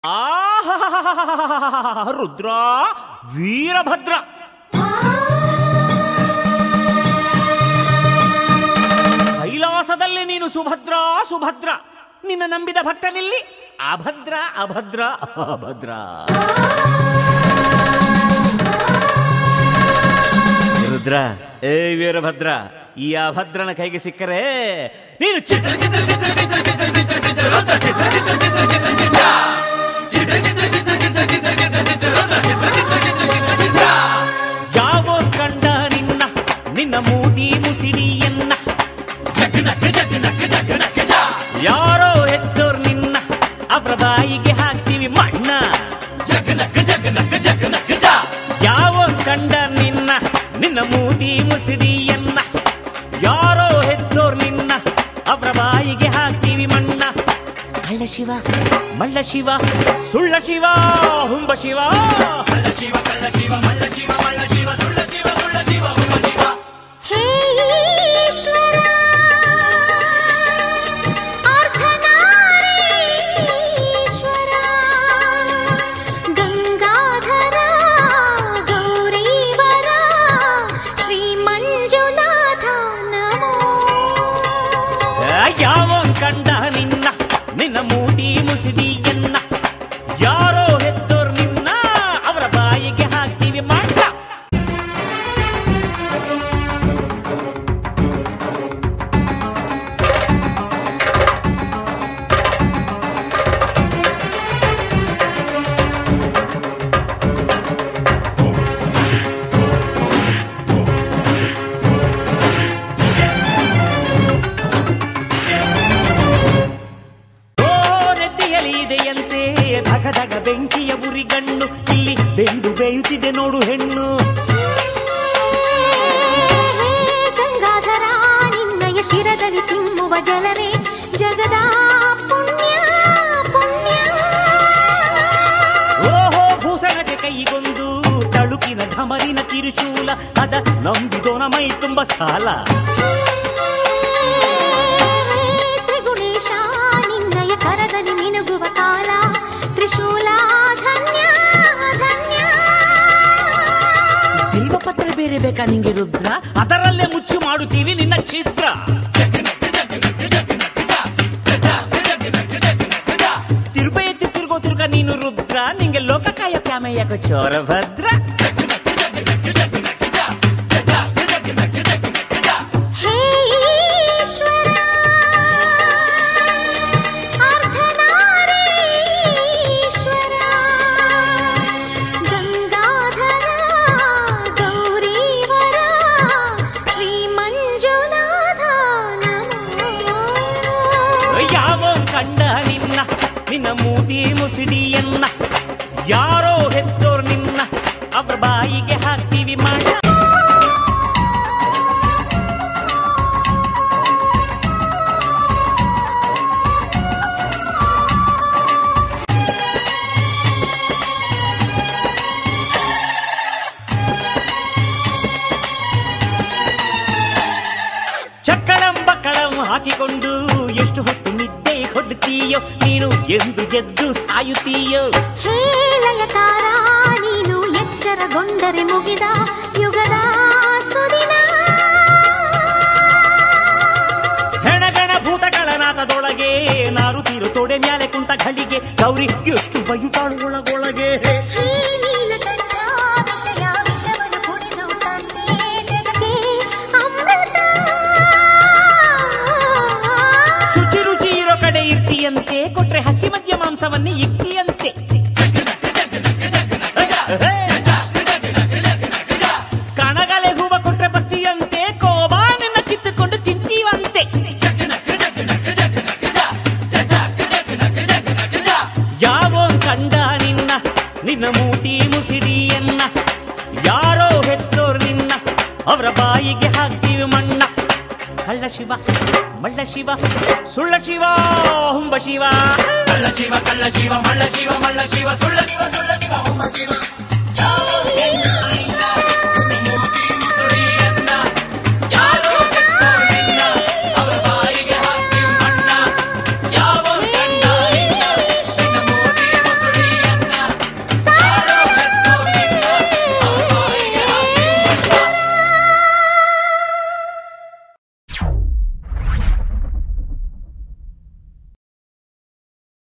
ಆಹಾ ರುದ್ರ ವೀರಭದ್ರ ಕೈಲಾಸದಲ್ಲಿ ನೀನು ಸುಭದ್ರ ಸುಭದ್ರ ನಿನ್ನ ನಂಬಿದ ಭಕ್ತನಿಲ್ಲಿ ಅಭದ್ರ ಅಭದ್ರ ಅಭದ್ರ ರುದ್ರ ಏ ವೀರಭದ್ರ ಈ ಅಭದ್ರನ ಕೈಗೆ ಸಿಕ್ಕರೆ ನೀನು ಚಿತ್ರ ಚಿತ್ರ ಚಿತ್ರ ಚಿತ್ರ ಚಿತ್ರ ಚಿತ್ರ ಚಿತ್ರ ರುದ್ರ ಚಿತ್ರ ಚಿತ್ರ ಚಿತ್ರ ಚಿತ್ರ ಚಿತ್ರ ಚಿತ್ರ ಚಿತ್ರ ಚಿತ್ರ ಚಿತ್ರ ಚಿತ್ರ ಚಿತ್ರ ಚಿತ್ರ ರುದ್ರ ಚಿತ್ರ ಚಿತ್ರ ಚಿತ್ರ ಚಿತ್ರ ಚಿತ್ರ ಯಾವ ಕಂಡ ನಿನ್ನ ನಿನ್ನ ಮೂತಿ ಮುಸಿಡಿಯನ್ನ ಜಗನಕ್ಕ ಜಗನಕ್ಕ ಜಗನಕ್ಕ ಜ ಯಾರೋ ಹೆತ್ತೋರ್ ನಿನ್ನ ಅವರ ಬಾಯಿಗೆ ಹಾಕ್ತೀವಿ ಮಣ್ಣ ಜಗನಕ್ಕ ಜಗನಕ್ಕ ಜಗನಕ್ಕ ಜ ಯಾವ ಕಂಡ ನಿನ್ನ ನಿನ್ನ ಮೂತಿ ಮುಸಿಡಿಯನ್ನ ಯಾರೋ ಹೆತ್ತೋರ್ ನಿನ್ನ ಅವರ ಬಾಯಿಗೆ ಹಾಕ್ತೀವಿ ಮಣ್ಣ ಕಳ್ಳ ಶಿವ ಮಳ್ಳ ಶಿವ ಸುಳ್ಳ ಶಿವ ಹುಂಬ ಶಿವ ಕಳ್ಳ ಶಿವ ಕಳ್ಳ ಶಿವ ಮಳ್ಳ ಶಿವ ಮಳ್ಳ ಶಿವ ಸುಳ್ಳ ಶಿವ ಸುಳ್ಳ ಶಿವ ಹುಂಬ ಶಿವ ಹೇ ಈಶ್ವರ ಅರ್ಧನಾರೀಶ್ವರ ಗಂಗಾಧರ ಗೌರೀವರ ಶ್ರೀ ಮಂಜುನಾಥ ನಮೋ ಯಾವ ಕಂಡ ನಿನ್ನ ನಿನ್ನ ಮೂತಿ ಮುಸಿಡಿಯನ್ನ ಯಾರೋ ಹೆತ್ತೋರ್ ನಿನ್ನ ಅವರ ಬಾಯಿಗೆ ಹಾಕ್ತೀವಿ ಮಂಡ ಓ ನೆತ್ತಿಯಲ್ಲಿ ಇದೆಯಂತೆ ಧಗ ಧಗ ಬೆಂಕಿಯ ಉರಿಗಣ್ಣು ಇಲ್ಲಿ ಬೆಂದು ಬೇಯುತ್ತಿದೆ ನೋಡು ಹೆಣ್ಣು ಗಂಗಾಧರ ನಿನ್ನಯ ಶಿರದಲ್ಲಿ ಚಿಮ್ಮುವ ಜಲವೇ ಜಗದ ಪುಣ್ಯ ಪುಣ್ಯ ಓಹೋ ಭೂಷಣಕ್ಕೆ ಕೈಗೊಂದು ತಳುಕಿನ ಢಮರಿನ ತಿರುಶೂಲ ಅದ ನಂಬಿದೋನ ಮೈ ತುಂಬ ಸಾಲ ತ್ರಿಗುಣೇಶ ನಿನ್ನಯ ಕರದಲ್ಲಿ ಮಿನುಗುವ ಕಾಲ ತ್ರಿಶೂಲ ಧನ್ಯ ಧನ್ಯ ಬಿಲ್ವ ಪತ್ರ ಬೇರೆ ಬೇಕಾ ನಿಂಗೆ ರುದ್ರ ಅದರಲ್ಲೇ ಮುಚ್ಚು ಮಾಡುತ್ತೀವಿ ನಿನ್ನ ಛಿದ್ರ ತಿರುಪ ಎತ್ತಿ ತಿರುಗೋ ತಿರುಗ ನೀನು ರುದ್ರ ನಿಂಗೆ ಲೋಕಕಾಯ ಕ್ಯಾಮಯ್ಯಕ ಚೋರ ಭದ್ರ ಹೇ ಈಶ್ವರ ಅರ್ಧನಾರೀಶ್ವರ ಗಂಗಾಧರ ಗೌರೀವರ ಶ್ರೀ ಮಂಜುನಾಥ ನಮೋ ಯಾವ ಕಂಡ ನಿನ್ನ ನಿನ್ನ ಮೂತಿ ಮುಸಿಡಿಯನ್ನ ಯಾರೋ ಹೆತ್ತೋರ್ ನಿನ್ನ ಅವ್ರ ಬಾಯಿಗೆ ಹಾಕ್ತೀವಿ ಮಾಡ ಚಕ್ಕಳಂ ಬಕ್ಕಳಂ ಹಾಕಿಕೊಂಡು ಎಷ್ಟು ಹೊತ್ತು ನಿದ್ದೆ ಹೊಡ್ತೀಯೋ ನೀನು ಎಂದು ಎದ್ದು ಸಾಯುತ್ತೀಯೋ ಹೇ ಲಯಕಾರ ನೀನು ಎಚ್ಚರಗೊಂಡರೆ ಮುಗಿದ ಯುಗದ ಸುದಿನ ಹೆಣಗಣ ಭೂತಗಳ ನಾಥದೊಳಗೆ ನಾರುತ್ತಿರು ತೊಡೆ ಮ್ಯಾಲೆ ಕುಂತ ಘಳಿಗೆ ಗೌರಿ ಎಷ್ಟು ಬಯುತ್ತಾಳು ಒಳಗೊಳಗೆ ಹೇ ನೀಲಕಂಠ ವಿಷಯ ವಿಷವನ್ನು ಕುಡಿದು ತಂದೆ ಜಗಕ್ಕೆ ಅಮೃತ ಶುಚಿ ರುಚಿ ಇರೋ ಕಡೆ ಇರ್ತಿಯಂತೆ ಕೊಟ್ರೆ ಹಸಿ ಮದ್ಯ ಮಾಂಸವನ್ನೇ ಇಕ್ತಿಯಂತೆ ಕಣಗಲೆ ಹೂವ ಕೊಟ್ರೆ ಬತ್ತಿಯಂತೆ ಕೋಬಾ ನಿನ್ನ ಕಿತ್ತುಕೊಂಡು ತಿಂತೀವಂತೆ ಯಾವೋ ಕಂಡ ನಿನ್ನ ನಿನ್ನ ಮೂತಿ ಮುಸಿಡಿಯನ್ನ ಯಾರೋ ಹೆತ್ತೋರ್ ನಿನ್ನ ಅವರ ಬಾಯಿಗೆ ಹಾಕ್ತೀವಿ ಮಣ್ಣ ಕಳ್ಳ ಶಿವ ಮಳ್ಳ ಶಿವ ಸುಳ್ಳ ಶಿವ ಹುಂಬ ಶಿವ ಕಳ್ಳ ಶಿವ ಕಳ್ಳ ಶಿವ ಮಳ್ಳ ಶಿವ ಮಳ್ಳ ಶಿವ ಸುಳ್ಳ ಶಿವ ಸುಳ್ಳ ಶಿವ ಹುಂಬ ಶಿವ